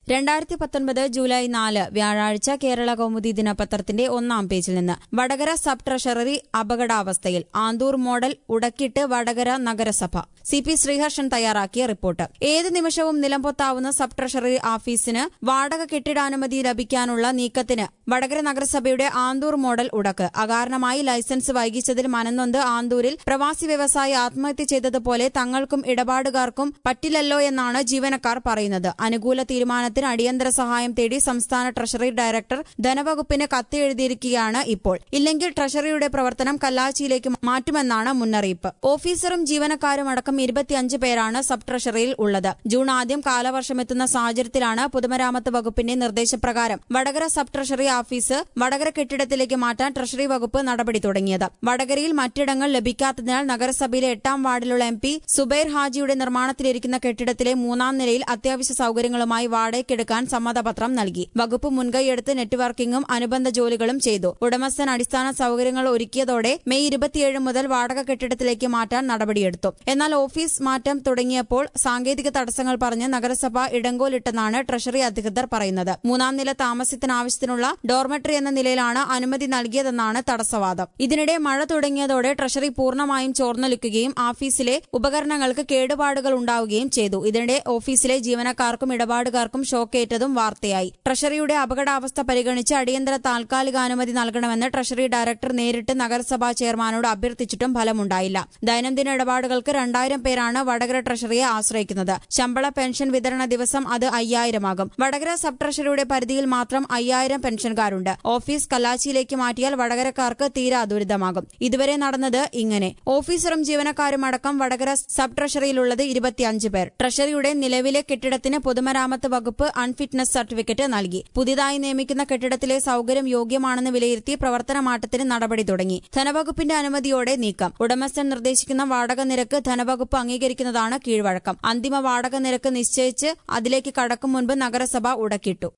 രണ്ടായിരത്തി പത്തൊൻപത് ജൂലൈ നാല് വ്യാഴാഴ്ച കേരള കൗമുദി ദിനപത്രത്തിന്റെ ഒന്നാം പേജിൽ നിന്ന് വടകര സബ് ട്രഷററി അപകടാവസ്ഥയിൽ ആന്തൂർ മോഡൽ ഉടക്കിട്ട് വടകര നഗരസഭ സി പി ശ്രീഹർഷൻ തയ്യാറാക്കിയ റിപ്പോർട്ട് ഏത് നിമിഷവും നിലംപൊത്താവുന്ന സബ് ട്രഷററി ഓഫീസിന് വാടക കെട്ടിടാനുമതി ലഭിക്കാനുള്ള നീക്കത്തിന് വടകര നഗരസഭയുടെ ആന്തൂർ മോഡൽ ഉടക്ക് അകാരണമായി ലൈസൻസ് വൈകിച്ചതിൽ മനന്നൊന്ത് ആന്തൂരിൽ പ്രവാസി വ്യവസായി ആത്മഹത്യ ചെയ്തതുപോലെ തങ്ങൾക്കും ഇടപാടുകാർക്കും പറ്റില്ലല്ലോ എന്നാണ് ജീവനക്കാർ പറയുന്നത് അനുകൂല തീരുമാനത്തിന് അടിയന്തര സഹായം തേടി സംസ്ഥാന ട്രഷറി ഡയറക്ടർ ധനവകുപ്പിന് കത്ത് എഴുതിയിരിക്കുകയാണ് ഇപ്പോൾ ഇല്ലെങ്കിൽ ട്രഷറിയുടെ പ്രവർത്തനം കല്ലാച്ചിയിലേക്ക് മാറ്റുമെന്നാണ് മുന്നറിയിപ്പ് ഓഫീസറും ജീവനക്കാരും അടക്കം ഇരുപത്തിയഞ്ച് പേരാണ് സബ് ട്രഷറിയിൽ ഉള്ളത് ജൂൺ ആദ്യം കാലവർഷമെത്തുന്ന സാഹചര്യത്തിലാണ് പൊതുമരാമത്ത് വകുപ്പിന്റെ നിർദ്ദേശപ്രകാരം Vadakara sub treasury office Vadakara കെട്ടിടത്തിലേക്ക് മാറ്റാൻ ട്രഷറി വകുപ്പ് നടപടി തുടങ്ങിയത് വടകരയിൽ മറ്റിടങ്ങൾ ലഭിക്കാത്തതിനാൽ നഗരസഭയിലെ എട്ടാം വാർഡിലുള്ള എം പി സുബൈർ ഹാജിയുടെ നിർമ്മാണത്തിലിരിക്കുന്ന കെട്ടിടത്തിലെ മൂന്നാം നിലയിൽ അത്യാവശ്യ സൌകര്യങ്ങളുമായി വാടകയ്ക്കെടുക്കാൻ സമ്മതപത്രം നൽകി വകുപ്പ് മുൻകൈയെടുത്ത് നെറ്റ്വർക്കിംഗും അനുബന്ധ ജോലികളും ചെയ്തു ഉടമസ്ഥൻ അടിസ്ഥാന സൌകര്യങ്ങൾ ഒരുക്കിയതോടെ മെയ് ഇരുപത്തിയേഴ് മുതൽ വാടക കെട്ടിടത്തിലേക്ക് മാറ്റാൻ നടപടിയെടുത്തു എന്നാൽ ഓഫീസ് മാറ്റം തുടങ്ങിയപ്പോൾ സാങ്കേതിക തടസ്സങ്ങൾ പറഞ്ഞ് നഗരസഭ ഇടങ്കോലിട്ടെന്നാണ് ട്രഷറി അധികൃതർ പറയുന്നത് മൂന്നാം നില താമസത്തിനാവശ്യത്തിനുള്ള ഡോർമെട്രി എന്ന നിലയിലാണ് അനുമതി നൽകിയതെന്നാണ് തടസ്സവാദം ഇതിനിടെ മഴ തുടങ്ങിയതോടെ ട്രഷറി പൂർണ്ണമായും ചോർന്നൊലിക്കുകയും ഓഫീസിലെ ഉപകരണങ്ങൾക്ക് കേടുപാടുകൾ ഉണ്ടാവുകയും ചെയ്തു ഇതിനിടെ ഓഫീസിലെ ജീവനക്കാർക്കും ഇടപാടുകാർക്കും ഷോക്കേറ്റതും വാർത്തയായി ട്രഷറിയുടെ അപകടാവസ്ഥ പരിഗണിച്ച് അടിയന്തര താൽക്കാലിക അനുമതി നൽകണമെന്ന് ട്രഷറി ഡയറക്ടർ നേരിട്ട് നഗരസഭാ ചെയർമാനോട് അഭ്യർത്ഥിച്ചിട്ടും ഫലമുണ്ടായില്ല ദൈനംദിന ഇടപാടുകൾക്ക് രണ്ടായിരം പേരാണ് വടകര ട്രഷറിയെ ആശ്രയിക്കുന്നത് ശമ്പള പെൻഷൻ വിതരണ ദിവസം അത് അയ്യായിരമാകും വടകര സബ് ട്രഷറിയുടെ പരിധിയിൽ മാത്രം അയ്യായിരം പെൻഷൻകാരുണ്ട് ഓഫീസ് കല്ലാച്ചിയിലേക്ക് മാറ്റിയാൽ വടകരക്കാർക്ക് തീരാ ദുരിതമാകും ഇതുവരെ നടന്നത് ഇങ്ങനെ ഓഫീസറും ജീവനക്കാരും അടക്കം വടകര സബ് ട്രഷറിയിലുള്ളത് ഇരുപത്തിയഞ്ച് പേർ ട്രഷറിയുടെ നിലവിലെ കെട്ടിടത്തിന് പൊതുമരാമത്ത് വകുപ്പ് അൺഫിറ്റ്നസ് സർട്ടിഫിക്കറ്റ് നൽകി പുതിയതായി നിയമിക്കുന്ന കെട്ടിടത്തിലെ സൌകര്യം യോഗ്യമാണെന്ന് വിലയിരുത്തി പ്രവർത്തന മാറ്റത്തിന് നടപടി തുടങ്ങി ധനവകുപ്പിന്റെ അനുമതിയോടെ നീക്കം ഉടമസ്ഥൻ നിർദ്ദേശിക്കുന്ന വാടക നിരക്ക് ധനവകുപ്പ് അംഗീകരിക്കുന്നതാണ് കീഴ്വഴക്കം അന്തിമ വാടക നിരക്ക് നിശ്ചയിച്ച് അതിലേക്ക് കടക്കും മുൻപ് നഗരസഭ ഉടക്കിട്ടു